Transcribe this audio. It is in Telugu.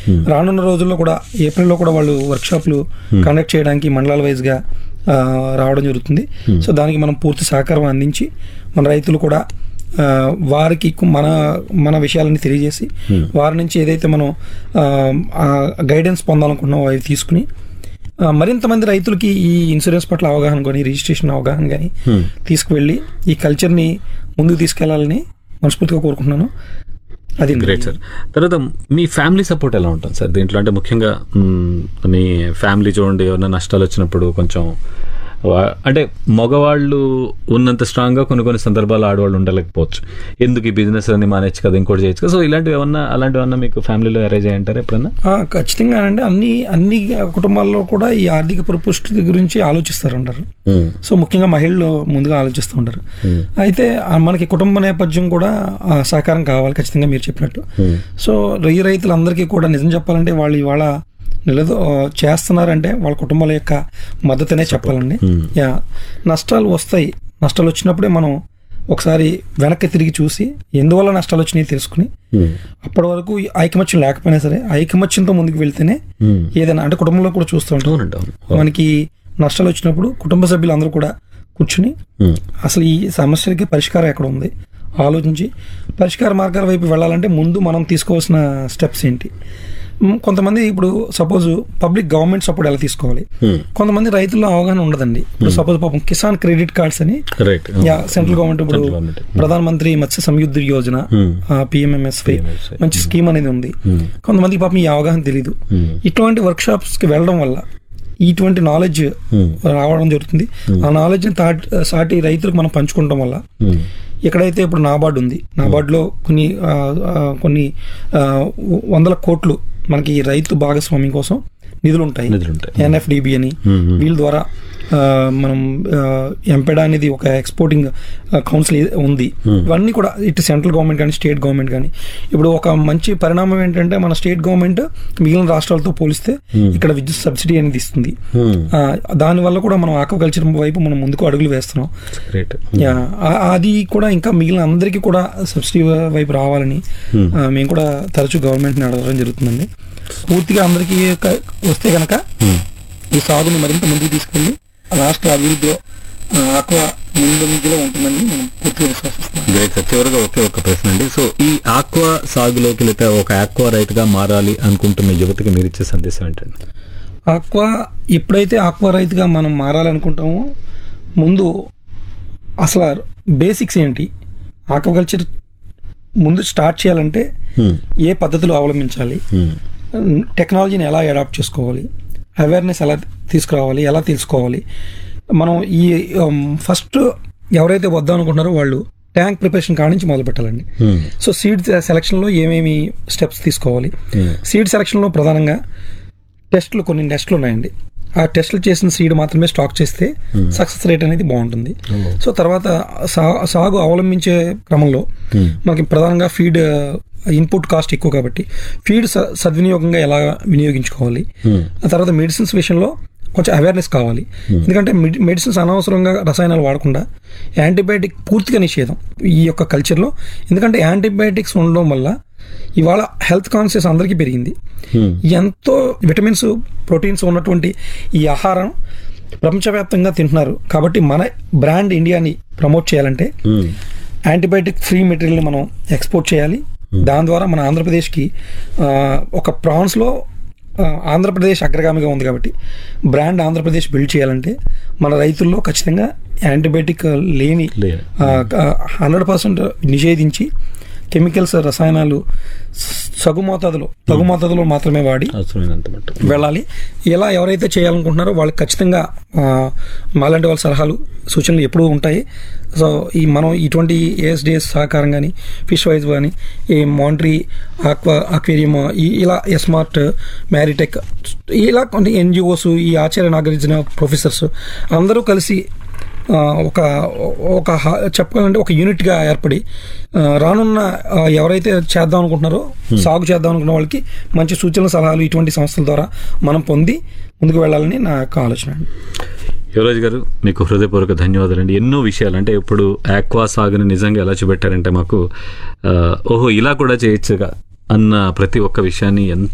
రానున్న రోజుల్లో కూడా ఏప్రిల్లో కూడా వాళ్ళు వర్క్షాప్లు కండక్ట్ చేయడానికి మండలాల వైజ్గా ఆ, రావడం జరుగుతుంది సో దానికి మనం పూర్తి సహకారం అందించి మన రైతులు కూడా ఆ, వారికి కు- మన మన విషయాలని తెలియజేసి వారి నుంచి ఏదైతే మనం గైడెన్స్ పొందాలనుకున్నామో అవి తీసుకుని ఆ, మరింత మంది రైతులకి ఈ ఇన్సూరెన్స్ పట్ల అవగాహన కానీ రిజిస్ట్రేషన్ అవగాహన కానీ తీసుకువెళ్ళి ఈ కల్చర్ని ముందుకు తీసుకెళ్లాలని మనస్ఫూర్తిగా కోరుకుంటున్నాను అది గ్రేట్ సార్ తర్వాత మీ ఫ్యామిలీ సపోర్ట్ ఎలా ఉంటుంది సార్ దీంట్లో అంటే ముఖ్యంగా మ్, మీ ఫ్యామిలీ చూడండి ఏమైనా నష్టాలు వచ్చినప్పుడు కొంచెం వా- అంటే మగవాళ్ళు ఉన్నంత స్ట్రాంగ్గా కొన్ని కొన్ని సందర్భాలు ఆడవాళ్ళు ఉండలేకపోవచ్చు ఎందుకు ఈ బిజినెస్ అని మానేచ్చు కదా ఇంకోటి చేయొచ్చు కదా సో ఇలాంటివి ఏమన్నా అలాంటివి ఏమన్నా మీకు ఫ్యామిలీలో అరేంజ్ అయ్యంటారా ఎప్పుడన్నా ఆ, ఖచ్చితంగా అండి అన్ని అన్ని కుటుంబాల్లో కూడా ఈ ఆర్థిక పరిపుష్టి గురించి ఆలోచిస్తారు అంటారు సో ముఖ్యంగా మహిళలు ముందుగా ఆలోచిస్తూ ఉంటారు అయితే ఆ మనకి కుటుంబ నేపథ్యం కూడా ఆ, సహకారం కావాలి ఖచ్చితంగా మీరు చెప్పినట్టు సో రొయ్య రైతులందరికీ కూడా నిజం చెప్పాలంటే వాళ్ళు ఇవాళ నిలదో చేస్తున్నారంటే వాళ్ళ కుటుంబాల యొక్క మద్దతునే చెప్పాలండి యా నష్టాలు వస్తాయి నష్టాలు వచ్చినప్పుడే మనం ఒకసారి వెనక్కి తిరిగి చూసి ఎందువల్ల నష్టాలు వచ్చినాయి తెలుసుకుని అప్పటి వరకు ఈ ఐకమత్యం లేకపోయినా సరే ఐకమత్యంతో ముందుకు వెళ్తేనే ఏదైనా అంటే కుటుంబంలో కూడా చూస్తూ ఉంటాం అవునండి అవును మనకి నష్టాలు వచ్చినప్పుడు కుటుంబ సభ్యులందరూ కూడా కూర్చుని అసలు ఈ సమస్యలకి పరిష్కారం ఎక్కడ ఉంది ఆలోచించి పరిష్కార మార్గాల వైపు వెళ్ళాలంటే ముందు మనం తీసుకోవాల్సిన స్టెప్స్ ఏంటి మ్, కొంతమంది ఇప్పుడు సపోజ్ పబ్లిక్ గవర్నమెంట్ సపోర్ట్ ఎలా తీసుకోవాలి కొంతమంది రైతుల్లో అవగాహన ఉండదండి ఇప్పుడు సపోజ్ పాపం కిసాన్ క్రెడిట్ కార్డ్స్ అని రైట్ యా సెంట్రల్ గవర్నమెంట్ ఇప్పుడు Central government. Pradhan Mantri Matsya Sampada Yojana PMMSY PMSY. మంచి స్కీమ్ అనేది ఉంది కొంతమందికి పాపం ఈ అవగాహన తెలియదు ఇటువంటి వర్క్ షాప్స్ కి వెళ్ళడం వల్ల ఇటువంటి నాలెడ్జ్ రావడం జరుగుతుంది ఆ నాలెడ్జ్ సాటి రైతులకు మనం పంచుకోవడం వల్ల ఎక్కడైతే ఇప్పుడు నాబార్డు ఉంది నాబార్డులో కొన్ని ఆ, ఆ, కొన్ని ఆ, వందల కోట్లు మనకి ఈ రైతు భాగస్వామ్యం కోసం నిధులు ఉంటాయి నిధులు ఉంటాయి. ఎన్ఎఫ్డిబి అని వీళ్ళ ద్వారా ఆ, మనం ఎంపెడా అనేది ఒక ఎక్స్పోర్టింగ్ కౌన్సిల్ ఉంది ఇవన్నీ కూడా ఇటు సెంట్రల్ గవర్నమెంట్ కానీ స్టేట్ గవర్నమెంట్ కానీ ఇప్పుడు ఒక మంచి పరిణామం ఏంటంటే మన స్టేట్ గవర్నమెంట్ మిగిలిన రాష్ట్రాలతో పోలిస్తే ఇక్కడ విద్యుత్ సబ్సిడీ అనేది ఇస్తుంది ఆ, దానివల్ల కూడా మనం ఆక్వాకల్చర్ వైపు మనం ముందుకు అడుగులు వేస్తున్నాం గ్రేట్ యా, ఆ- అది కూడా ఇంకా మిగిలిన అందరికీ కూడా సబ్సిడీ వైపు రావాలని ఆ, మేము కూడా తరచూ గవర్నమెంట్ని అడగడం జరుగుతుందండి పూర్తిగా అందరికీ క- వస్తే కనుక ఈ సాగుని మరింత ముందుకు తీసుకెళ్ళి రాష్ట్ర అభివృద్ధిలో ఆ, ఆక్వా ముందంజలో ఉంటుందని మేము పూర్తిగా విశ్వసిస్తున్నాం గ్రేట్ సార్ చివరిగా ఒకే ఒక ప్రశ్న అండి సో ఈ ఆక్వా సాగులోకి లేదా ఒక ఆక్వా రైతుగా మారాలి అనుకుంటున్న యువతకి మీరు ఇచ్చే సందేశం ఏంటండి ఆక్వా ఎప్పుడైతే ఆక్వా రైతుగా మనం మారాలనుకుంటామో ముందు అసలు బేసిక్స్ ఏంటి ఆక్వాకల్చర్ ముందు స్టార్ట్ చేయాలంటే ఏ పద్ధతులు అవలంబించాలి టెక్నాలజీని ఎలా అడాప్ట్ చేసుకోవాలి అవేర్నెస్ ఎలా తీసుకురావాలి ఎలా తెలుసుకోవాలి మనం ఈ ఫస్ట్ ఎవరైతే వద్దాం అనుకుంటున్నారో వాళ్ళు ట్యాంక్ ప్రిపరేషన్ కాడి నుంచి మొదలు పెట్టాలండి సో సీడ్ సెలక్షన్లో ఏమేమి స్టెప్స్ తీసుకోవాలి సీడ్ సెలక్షన్లో ప్రధానంగా టెస్ట్లు కొన్ని టెస్ట్లు ఉన్నాయండి ఆ టెస్ట్లు చేసిన సీడ్ మాత్రమే స్టాక్ చేస్తే సక్సెస్ రేట్ అనేది బాగుంటుంది సో తర్వాత సా- సాగు అవలంబించే క్రమంలో మనకి ప్రధానంగా ఫీడ్ ఇన్పుట్ కాస్ట్ ఎక్కువ కాబట్టి ఫీడ్ స- సద్వినియోగంగా ఎలా వినియోగించుకోవాలి ఆ తర్వాత మెడిసిన్స్ విషయంలో కొంచెం అవేర్నెస్ కావాలి ఎందుకంటే మెడి- మెడిసిన్స్ అనవసరంగా రసాయనాలు వాడకుండా యాంటీబయాటిక్ పూర్తిగా నిషేధం ఈ యొక్క కల్చర్లో ఎందుకంటే యాంటీబయాటిక్స్ ఉండడం వల్ల ఇవాళ హెల్త్ కాన్షియస్ అందరికీ పెరిగింది ఎంతో విటమిన్స్ ప్రోటీన్స్ ఉన్నటువంటి ఈ ఆహారం ప్రపంచవ్యాప్తంగా తింటున్నారు కాబట్టి మన బ్రాండ్ ఇండియాని ప్రమోట్ చేయాలంటే యాంటీబయాటిక్ ఫ్రీ మెటీరియల్ని మనం ఎక్స్పోర్ట్ చేయాలి దాని ద్వారా మన ఆంధ్రప్రదేశ్కి ఆ, ఒక ప్రాన్స్లో ఆ, ఆంధ్రప్రదేశ్ అగ్రగామిగా ఉంది కాబట్టి బ్రాండ్ ఆంధ్రప్రదేశ్ బిల్డ్ చేయాలంటే మన రైతుల్లో ఖచ్చితంగా యాంటీబయాటిక్ లేని లేని. హండ్రెడ్ పర్సెంట్ నిషేధించి కెమికల్స్ రసాయనాలు స- సగు మోతాదులో తగు మోతాదులో మాత్రమే వాడి అవసరమైనంత మట్టు వెళ్ళాలి ఇలా ఎవరైతే చేయాలనుకుంటున్నారో వాళ్ళకి ఖచ్చితంగా ఆ, మాలాంటి వాళ్ళ సలహాలు సూచనలు ఎప్పుడూ ఉంటాయి సో ఈ మనం ఇటువంటి ఏఎస్డిఎస్ సహకారం కానీ ఫిష్ వైజ్ కానీ ఈ మాంట్రీ ఆక్వా అక్వేరియం ఈ ఇలా ఎస్మార్ట్ మ్యారిటెక్ ఇలా కొన్ని ఎన్జిఓస్ ఈ ఆచార్య నాగరిజన ప్రొఫెసర్స్ అందరూ కలిసి ఆ, ఒక ఒక హ- చెప్పాలంటే ఒక యూనిట్గా ఏర్పడి ఆ, రానున్న ఆ, ఎవరైతే చేద్దాం అనుకుంటున్నారో సాగు చేద్దాం అనుకున్న వాళ్ళకి మంచి సూచనలు సలహాలు ఇటువంటి సంస్థల ద్వారా మనం పొంది ముందుకు వెళ్ళాలని నా యొక్క ఆలోచన అండి యువరాజ్ గారు మీకు హృదయపూర్వక ధన్యవాదాలు అండి ఎన్నో విషయాలు అంటే ఇప్పుడు ఆక్వా సాగుని నిజంగా ఎలా చూపెట్టారంటే మాకు ఆ, ఓహో ఇలా కూడా చేయొచ్చుగా అన్న ప్రతి ఒక్క విషయాన్ని ఎంత